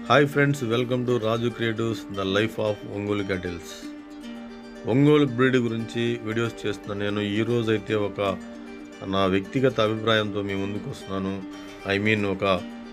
hi friends welcome to Raju creatives the life of Ongole cattles Ongole breed గురించి videos చేస్తున్న నేను ఈరోజు అయితే ఒక నా వ్యక్తిగత అభిప్రాయంతో మీ ముందుకు వస్తున్నాను ఐ మీన్ ఒక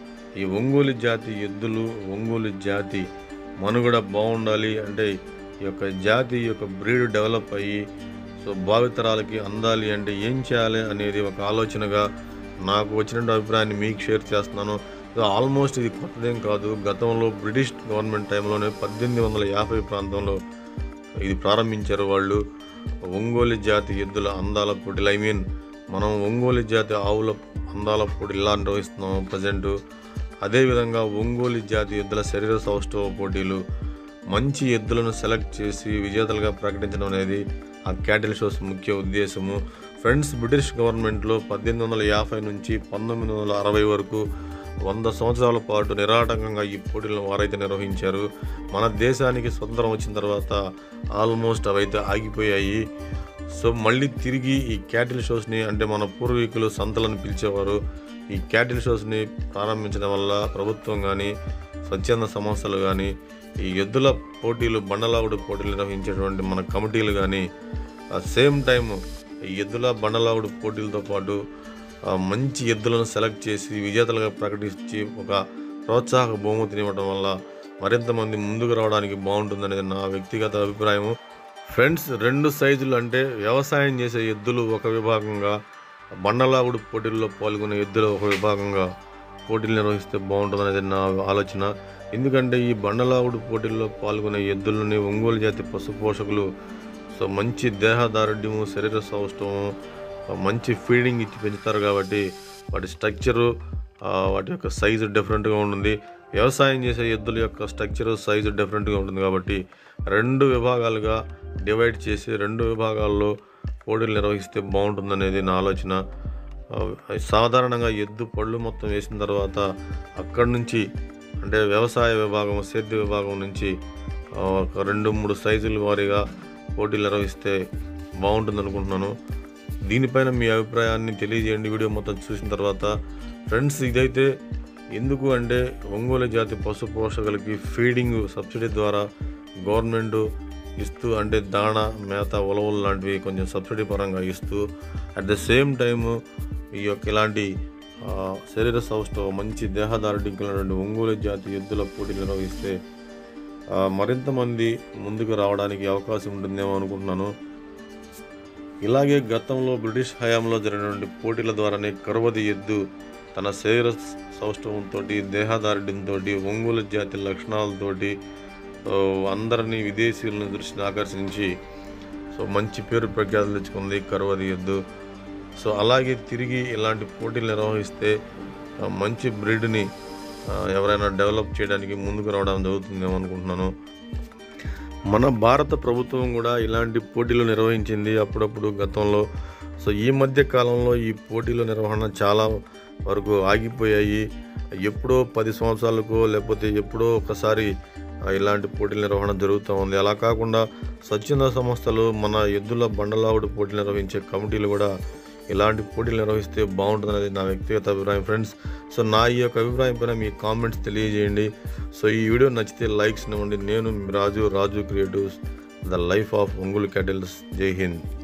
ఈ ఒంగోలు జాతి ఎద్దులు ఒంగోలు జాతి మనుగడ బాగుండాలి అంటే ఈ యొక్క జాతి ఈ యొక్క బ్రీడ్ డెవలప్ అయ్యి సో భావితరాలకి అందాలి అంటే ఏం చేయాలి అనేది ఒక ఆలోచనగా నాకు వచ్చిన అభిప్రాయాన్ని మీకు షేర్ చేస్తున్నాను సో ఆల్మోస్ట్ ఇది కొత్తదేం కాదు గతంలో బ్రిటిష్ గవర్నమెంట్ టైంలోనే పద్దెనిమిది వందల యాభై ప్రాంతంలో ఇది ప్రారంభించారు వాళ్ళు ఒంగోలు జాతి ఎద్దుల అందాల పోటీలు ఐ మీన్ మనం ఒంగోలు జాతి ఆవుల అందాల పోటీలు ఇలా నిర్వహిస్తున్నాం ప్రజెంట్ అదేవిధంగా ఒంగోలు జాతి ఎద్దుల శరీర సౌష్ఠవ పోటీలు మంచి ఎద్దులను సెలెక్ట్ చేసి విజేతలుగా ప్రకటించడం అనేది ఆ క్యాటిల్ షోస్ ముఖ్య ఉద్దేశము ఫ్రెండ్స్ బ్రిటిష్ గవర్నమెంట్లో పద్దెనిమిది వందల యాభై నుంచి పంతొమ్మిది వందల అరవై వరకు వంద సంవత్సరాల పాటు నిరాటంకంగా ఈ పోటీలను వారైతే నిర్వహించారు మన దేశానికి స్వతంత్రం వచ్చిన తర్వాత ఆల్మోస్ట్ అవైతే ఆగిపోయాయి సో మళ్ళీ తిరిగి ఈ క్యాటిల్ షోస్ని అంటే మన పూర్వీకులు సంతలను పిలిచేవారు ఈ క్యాటిల్ షోస్ని ప్రారంభించడం వల్ల ప్రభుత్వం కానీ స్వచ్ఛంద సంస్థలు కానీ ఈ ఎద్దుల పోటీలు బండలాగుడు పోటీలు నిర్వహించేటువంటి మన కమిటీలు కానీ సేమ్ టైం ఈ ఎద్దుల బండలాగుడు పోటీలతో పాటు ఆ, మంచి ఎద్దులను సెలెక్ట్ చేసి విజేతలుగా ప్రకటించి ఒక ప్రోత్సాహక బహుమతిని ఇవ్వడం వల్ల మరింత మంది ముందుకు రావడానికి బాగుంటుందనేది నా వ్యక్తిగత అభిప్రాయము ఫ్రెండ్స్ రెండు సైజులు అంటే వ్యవసాయం చేసే ఎద్దులు ఒక విభాగంగా బండలాగుడు పోటీల్లో పాల్గొనే ఎద్దులు ఒక విభాగంగా పోటీలు నిర్వహిస్తే బాగుంటుందనేది నా ఆలోచన ఎందుకంటే ఈ బండలాగుడు పోటీల్లో పాల్గొనే ఎద్దులని ఒంగోలు జాతి పశు పోషకులు సో మంచి దేహదారుఢ్యము శరీర సౌష్ఠవము మంచి ఫీడింగ్ ఇచ్చి పెంచుతారు కాబట్టి వాటి స్ట్రక్చరు ఆ, వాటి యొక్క సైజు డిఫరెంట్గా ఉంటుంది వ్యవసాయం చేసే ఎద్దుల యొక్క స్ట్రక్చరు సైజు డిఫరెంట్గా ఉంటుంది కాబట్టి రెండు విభాగాలుగా డివైడ్ చేసి రెండు విభాగాల్లో పోటీలు నిర్వహిస్తే బాగుంటుందనేది నా ఆలోచన ఆ, సాధారణంగా ఎద్దు పళ్ళు మొత్తం వేసిన తర్వాత అక్కడి నుంచి అంటే వ్యవసాయ విభాగం సేద్య విభాగం నుంచి ఆ, ఒక రెండు మూడు సైజుల వారీగా పోటీలు నిర్వహిస్తే బాగుంటుంది అనుకుంటున్నాను దీనిపైన మీ అభిప్రాయాన్ని తెలియజేయండి వీడియో మొత్తం చూసిన తర్వాత ఫ్రెండ్స్ ఇదైతే ఎందుకు అంటే ఒంగోలు జాతి పశు పోషకులకి ఫీడింగ్ సబ్సిడీ ద్వారా గవర్నమెంట్ ఇస్తూ అంటే దాణ మేత ఉలవలు లాంటివి కొంచెం సబ్సిడీ పరంగా ఇస్తూ అట్ ద సేమ్ టైము ఈ యొక్క ఇలాంటి ఆ, శరీర సౌష్ఠవ మంచి దేహదారుఢ్యం కలిగినటువంటి ఒంగోలు జాతి ఎద్దుల పోటీలు నిర్వహిస్తే ఆ, మరింత మంది ముందుకు రావడానికి అవకాశం ఉంటుందేమో అనుకుంటున్నాను ఇలాగే గతంలో బ్రిటిష్ హయాంలో జరిగినటువంటి పోటీల ద్వారానే కరువది ఎద్దు తన శరీర సౌష్ఠవంతో దేహదారుఢ్యంతో ఒంగోలు జాతి లక్షణాలతోటి ఆ, అందరినీ విదేశీయులను దృష్టిని ఆకర్షించి సో మంచి పేరు ప్రఖ్యాతులు తెచ్చుకుంది కరువది ఎద్దు సో అలాగే తిరిగి ఇలాంటి పోటీలు నిర్వహిస్తే ఆ, మంచి బ్రీడ్ని ఆ, ఎవరైనా డెవలప్ చేయడానికి ముందుకు రావడం జరుగుతుందేమో అనుకుంటున్నాను మన భారత ప్రభుత్వం కూడా ఇలాంటి పోటీలు నిర్వహించింది అప్పుడప్పుడు గతంలో సో ఈ మధ్య కాలంలో ఈ పోటీల నిర్వహణ చాలా వరకు ఆగిపోయాయి ఎప్పుడో పది సంవత్సరాలకు లేకపోతే ఎప్పుడో ఒకసారి ఆ, ఇలాంటి పోటీల నిర్వహణ జరుగుతూ ఉంది అలా కాకుండా స్వచ్ఛంద సంస్థలు మన ఎద్దుల బండలావుడు పోటీలు నిర్వహించే కమిటీలు కూడా ఇలాంటి పోటీలు నిర్వహిస్తే బాగుంటుందనేది నా వ్యక్తిగత అభిప్రాయం ఫ్రెండ్స్ సో నా ఈ యొక్క అభిప్రాయం పైన మీ కామెంట్స్ తెలియజేయండి సో ఈ వీడియో నచ్చితే లైక్స్ ఇవ్వండి నేను మీ Raju Raju creatives the life of Ongole cattles Jai Hind